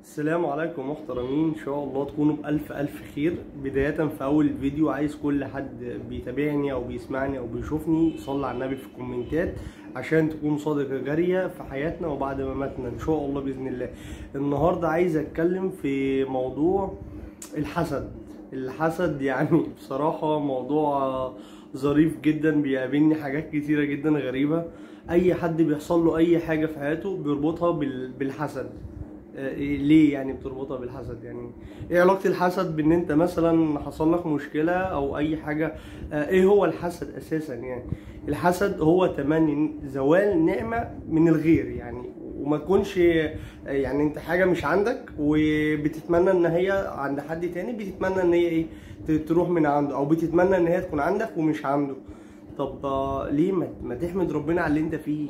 السلام عليكم محترمين ان شاء الله تكونوا بألف ألف خير بداية في أول الفيديو عايز كل حد بيتابعني أو بيسمعني أو بيشوفني يصلي على النبي في الكومنتات عشان تكون صادقة جارية في حياتنا وبعد مماتنا إن شاء الله بإذن الله النهاردة عايز أتكلم في موضوع الحسد الحسد يعني بصراحة موضوع ظريف جدا بيقابلني حاجات كتيرة جدا غريبة أي حد بيحصل له أي حاجة في حياته بيربطها بال- بالحسد آه، إيه- ليه يعني بتربطها بالحسد يعني ايه علاقة الحسد بان انت مثلا حصل لك مشكلة او اي حاجة آه، ايه هو الحسد اساسا يعني الحسد هو تمني زوال نعمة من الغير يعني وما تكونش آه، يعني انت حاجة مش عندك وبتتمنى ان هي عند حد تاني بتتمنى ان هي ايه ت- تروح من عنده او بتتمنى ان هي تكون عندك ومش عنده طب آه، ليه ما ما تحمد ربنا على اللي انت فيه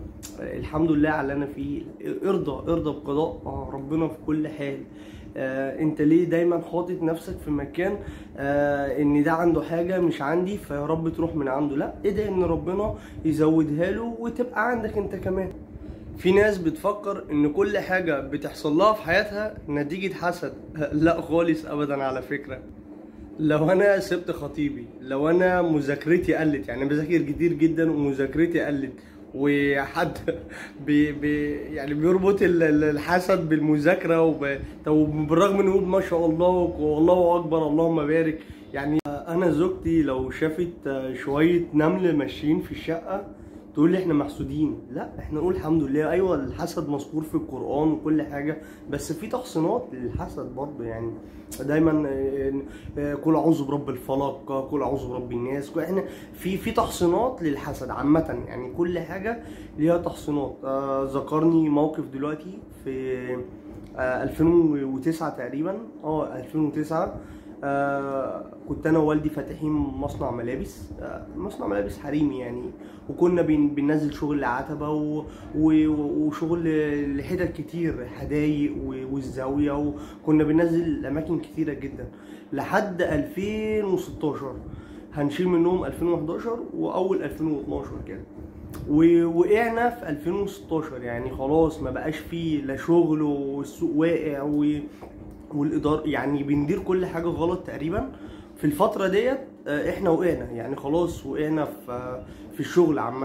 الحمد لله على اللي انا فيه ارضى ارضى بقضاء آه، ربنا في كل حال آه انت ليه دايما حاطط نفسك في مكان آه ان ده عنده حاجه مش عندي فيا رب تروح من عنده لا ادعي ان ربنا يزودها له وتبقى عندك انت كمان في ناس بتفكر ان كل حاجه بتحصل لها في حياتها نتيجه حسد لا خالص ابدا على فكره لو انا سبت خطيبي لو انا مذاكرتي قلت يعني بذاكر كتير جدا ومذاكرتي قلت وحد بي بي يعني بيربط ال- ال- الحسد بالمذاكره وب... طب بالرغم ان يقول ما شاء الله والله اكبر اللهم بارك يعني انا زوجتي لو شافت شويه نمل ماشيين في الشقه تقول لي احنا محسودين لا احنا نقول الحمد لله ايوه الحسد مذكور في القران وكل حاجه بس في تحصينات للحسد برضه يعني دايما آه، آه، قل اعوذ برب الفلق قل اعوذ برب الناس احنا في في تحصينات للحسد عامه يعني كل حاجه ليها تحصينات آه، ذكرني موقف دلوقتي في آه، 2009 تقريبا اه 2009 آه كنت انا ووالدي فاتحين مصنع ملابس آه مصنع ملابس حريمي يعني وكنا بن بننزل شغل عتبه و و وشغل لحتت كتير حدايق و- والزاويه وكنا بننزل اماكن كتيره جدا لحد 2016 هنشيل منهم 2011 واول 2012 كده ووقعنا في 2016 يعني خلاص ما بقاش فيه لا شغل والسوق واقع و... والاداره يعني بندير كل حاجه غلط تقريبا في الفتره ديت آه، احنا وقعنا يعني خلاص وقعنا في في الشغل عامه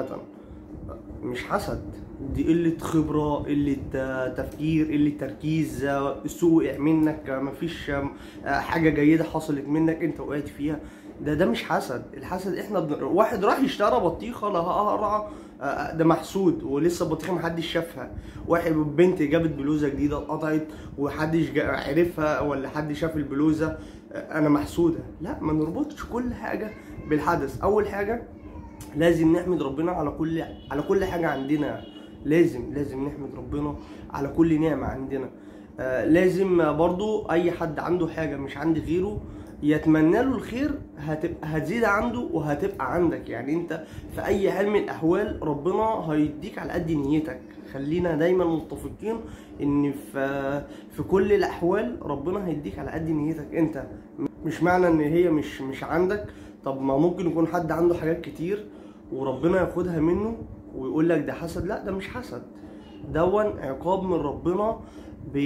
مش حسد دي قلة خبرة قلة آه، تفكير قلة تركيز آه، السوق وقع منك آه، مفيش آه، حاجة جيدة حصلت منك انت وقعت فيها ده ده مش حسد الحسد احنا بن... واحد راح يشترى بطيخة لها قرعة آه، ده محسود ولسه البطيخة محدش شافها واحد بنت جابت بلوزة جديدة اتقطعت ومحدش جا- عرفها ولا حد شاف البلوزة آه، انا محسودة لا ما نربطش كل حاجة بالحدث اول حاجة لازم نحمد ربنا على كل على كل حاجه عندنا لازم لازم نحمد ربنا على كل نعمه عندنا آه لازم برضو اي حد عنده حاجه مش عند غيره يتمنى له الخير هتبقى هتزيد عنده وهتبقى عندك يعني انت في اي حال من الاحوال ربنا هيديك على قد نيتك خلينا دايما متفقين ان في في كل الاحوال ربنا هيديك على قد نيتك انت مش معنى ان هي مش مش عندك طب ما ممكن يكون حد عنده حاجات كتير وربنا ياخدها منه ويقول لك ده حسد لا ده مش حسد دون عقاب من ربنا ب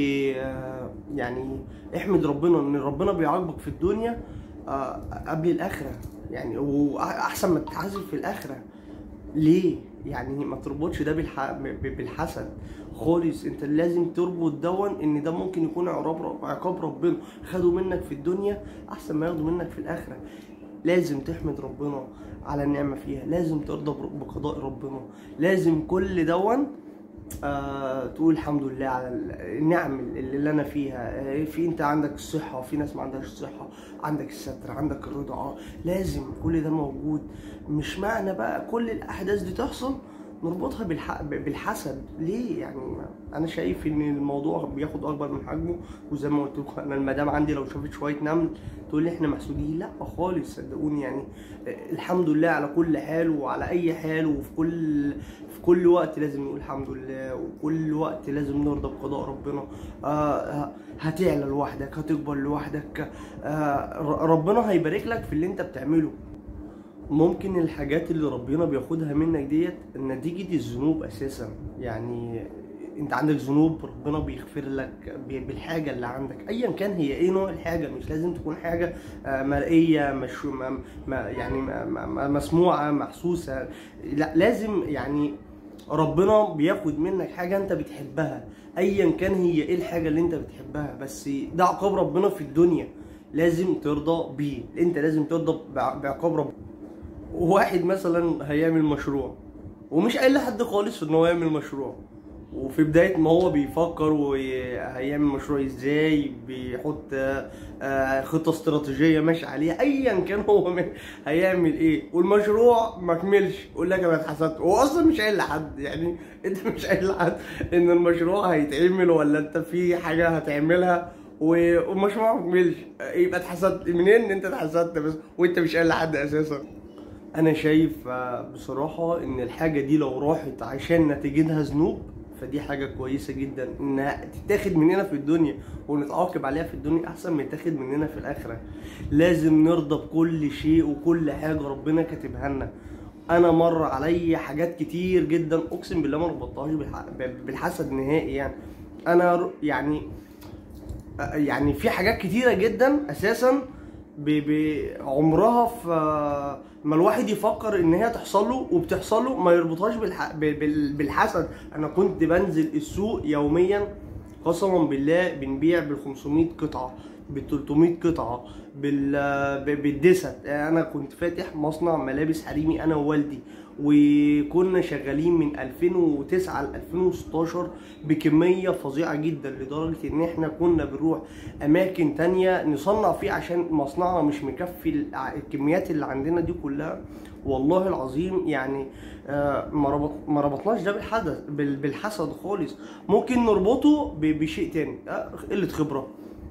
يعني احمد ربنا ان ربنا بيعاقبك في الدنيا آه، قبل الاخره يعني واحسن ما تتحاسب في الاخره ليه يعني ما تربطش ده بالح... ب- بالحسد خالص انت لازم تربط دون ان ده ممكن يكون عقاب عقاب ربنا خده منك في الدنيا احسن ما ياخده منك في الاخره لازم تحمد ربنا على النعمه فيها لازم ترضى بر- بقضاء ربنا لازم كل دون آه تقول الحمد لله على ال- النعم اللي اللي انا فيها آه في انت عندك الصحه وفي ناس ما عندهاش صحه عندك الستر عندك الرضا آه لازم كل ده موجود مش معنى بقى كل الاحداث دي تحصل نربطها بالح... بالحسد ليه يعني انا شايف ان الموضوع بياخد اكبر من حجمه وزي ما قلت لكم انا المدام عندي لو شافت شويه نمل تقول لي احنا محسودين لا خالص صدقوني يعني آه، الحمد لله على كل حال وعلى اي حال وفي كل في كل وقت لازم نقول الحمد لله وكل وقت لازم نرضى بقضاء ربنا آه هتعلى لوحدك هتكبر لوحدك آه ر- ربنا هيبارك لك في اللي انت بتعمله ممكن الحاجات اللي ربنا بياخدها منك ديت نتيجة الذنوب اساسا يعني انت عندك ذنوب ربنا بيغفر لك ب- بالحاجه اللي عندك ايا كان هي ايه نوع الحاجه مش لازم تكون حاجه آه، مرئيه مش ما ما يعني ما ما ما مسموعه محسوسه لا لازم يعني ربنا بياخد منك حاجه انت بتحبها ايا كان هي ايه الحاجه اللي انت بتحبها بس ده عقاب ربنا في الدنيا لازم ترضى بيه انت لازم ترضى بع- بعقاب ربنا واحد مثلا هيعمل مشروع ومش قايل لحد خالص ان هو يعمل مشروع وفي بداية ما هو بيفكر وهيعمل مشروع ازاي بيحط آه، آه، خطة استراتيجية ماشي عليها ايا كان هو م- هيعمل ايه والمشروع ما كملش يقول لك انا اتحسدت هو اصلا مش قايل لحد يعني انت مش قايل لحد ان المشروع هيتعمل ولا انت في حاجة هتعملها و- والمشروع ما كملش يبقى اتحسدت منين ان انت اتحسدت بس وانت مش قايل لحد اساسا انا شايف آه، بصراحه ان الحاجه دي لو راحت عشان نتيجتها ذنوب فدي حاجه كويسه جدا انها تتاخد مننا في الدنيا ونتعاقب عليها في الدنيا احسن ما يتاخد مننا في الاخره لازم نرضى بكل شيء وكل حاجه ربنا كاتبها لنا انا مر عليا حاجات كتير جدا اقسم بالله ما ربطتهاش بالح- بالحسد نهائي يعني انا ر- يعني يعني في حاجات كتيرة جدا اساسا ب- ب- عمرها في ما الواحد يفكر ان هي تحصل له وبتحصل له ما يربطهاش بالح... ب- بال- بالحسد انا كنت بنزل السوق يوميا قسما بالله بنبيع بال 500 قطعه بال 300 قطعه بال ب- بالدست انا كنت فاتح مصنع ملابس حريمي انا ووالدي وكنا شغالين من 2009 ل 2016 بكميه فظيعه جدا لدرجه ان احنا كنا بنروح اماكن تانية نصنع فيه عشان مصنعنا مش مكفي الع- الكميات اللي عندنا دي كلها والله العظيم يعني آه، ما ربط ما ربطناش ده بالحدث بال- بالحسد خالص ممكن نربطه ب- بشيء تاني آه، قله خبره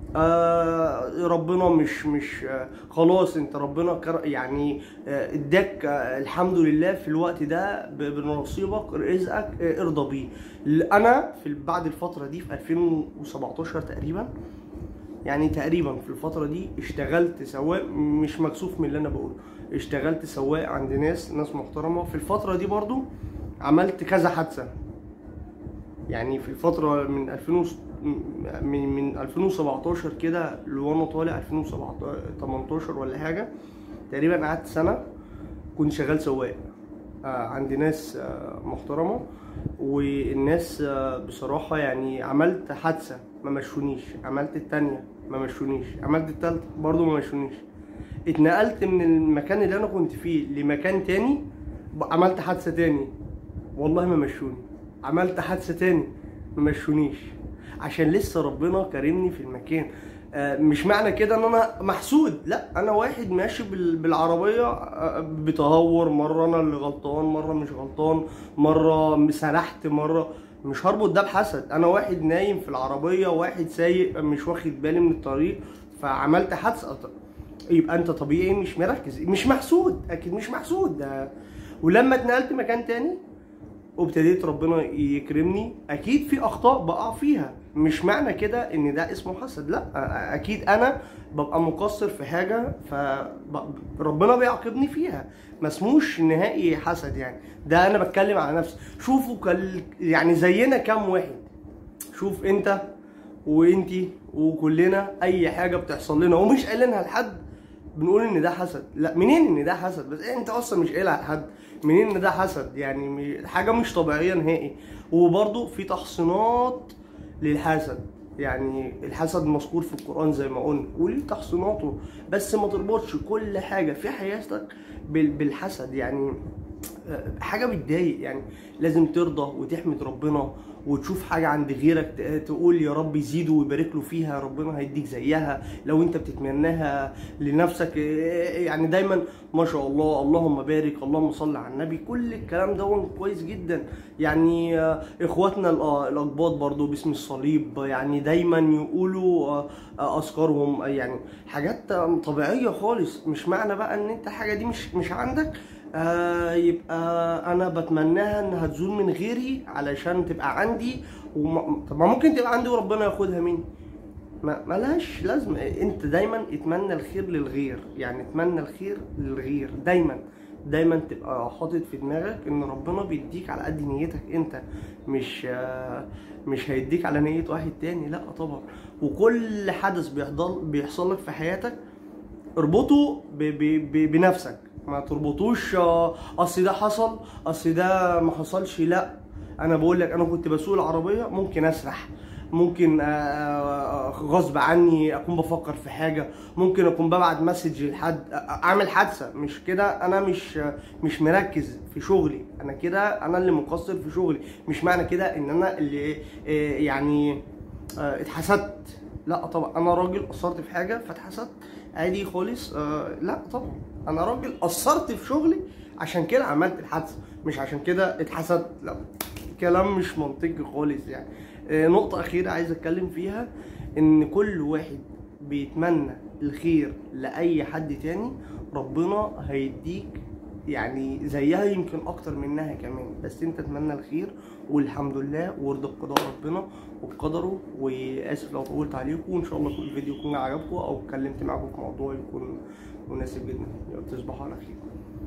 آه ربنا مش مش آه خلاص انت ربنا كر يعني آه، اداك آه الحمد لله في الوقت ده ب- بنصيبك رزقك آه ارضى بيه ل- انا في بعد الفتره دي في 2017 تقريبا يعني تقريبا في الفتره دي اشتغلت سواق مش مكسوف من اللي انا بقوله اشتغلت سواق عند ناس ناس محترمه في الفتره دي برضو عملت كذا حادثه يعني في الفترة من 2000 وس- من من 2017 كده وانا طالع 2018 ولا حاجة تقريبا قعدت سنة كنت شغال سواق آه، عند ناس آه، محترمة والناس آه، بصراحة يعني عملت حادثة ما مشونيش عملت التانية ما مشونيش عملت التالتة برضو ما مشونيش اتنقلت من المكان اللي انا كنت فيه لمكان تاني ب- عملت حادثة تاني والله ما مشوني عملت حادثة تاني ما مشونيش عشان لسه ربنا كرمني في المكان آه، مش معنى كده ان انا محسود لا انا واحد ماشي بال- بالعربيه آه، بتهور مره انا اللي غلطان مره مش غلطان مره سرحت مره مش هربط ده بحسد انا واحد نايم في العربيه واحد سايق مش واخد بالي من الطريق فعملت حادثه يبقى انت طبيعي مش مركز مش محسود اكيد مش محسود ده ولما اتنقلت مكان تاني وابتديت ربنا يكرمني اكيد في اخطاء بقع فيها مش معنى كده ان ده اسمه حسد لا اكيد انا ببقى مقصر في حاجه فربنا بيعاقبني فيها ما اسموش نهائي حسد يعني ده انا بتكلم على نفسي شوفوا كل يعني زينا كام واحد شوف انت وانتي وكلنا اي حاجه بتحصل لنا ومش قايلينها لحد بنقول ان ده حسد لا منين ان ده حسد بس انت اصلا مش قايلها لحد منين ان ده حسد يعني م- حاجه مش طبيعيه نهائي وبرضه في تحصينات للحسد يعني الحسد مذكور في القران زي ما قلنا وليه تحصيناته بس ما تربطش كل حاجه في حياتك بال- بالحسد يعني حاجه بتضايق يعني لازم ترضى وتحمد ربنا وتشوف حاجه عند غيرك ت- تقول يا رب يزيده ويبارك له فيها ربنا هيديك زيها لو انت بتتمناها لنفسك إيه، يعني دايما ما شاء الله اللهم بارك اللهم صل على النبي كل الكلام ده كويس جدا يعني آه، اخواتنا الأ- الاقباط برضو باسم الصليب يعني دايما يقولوا آه، آه، اذكارهم آه، يعني حاجات آه، طبيعيه خالص مش معنى بقى ان انت حاجه دي مش مش عندك آه يبقى انا بتمناها انها تزول من غيري علشان تبقى عندي وما طب ما ممكن تبقى عندي وربنا ياخدها مني ما ملهاش لازمه انت دايما اتمنى الخير للغير يعني اتمنى الخير للغير دايما دايما تبقى حاطط في دماغك ان ربنا بيديك على قد نيتك انت مش آه مش هيديك على نية واحد تاني لا طبعا وكل حدث بيحضل بيحصل لك في حياتك اربطه ب ب ب بنفسك ما تربطوش آه، اصل ده حصل اصل ده ما حصلش لا انا بقول لك انا كنت بسوق العربيه ممكن اسرح ممكن آه، آه، غصب عني اكون بفكر في حاجه ممكن اكون ببعت مسج لحد آه، اعمل حادثه مش كده انا مش آه، مش مركز في شغلي انا كده انا اللي مقصر في شغلي مش معنى كده ان انا اللي آه، يعني آه، اتحسدت لا طبعا انا راجل قصرت في حاجه فاتحسدت عادي خالص آه لا طبعا انا راجل قصرت في شغلي عشان كده عملت الحادثه مش عشان كده اتحسدت لا كلام مش منطقي خالص يعني آه نقطه اخيره عايز اتكلم فيها ان كل واحد بيتمنى الخير لاي حد تاني ربنا هيديك يعني زيها يمكن اكتر منها كمان بس انت تتمنى الخير والحمد لله وارضى بقضاء ربنا وبقدره واسف لو طولت عليكم وان شاء الله يكون الفيديو يكون عجبكم او اتكلمت معاكم في موضوع يكون مناسب جدا يلا تصبحوا على خير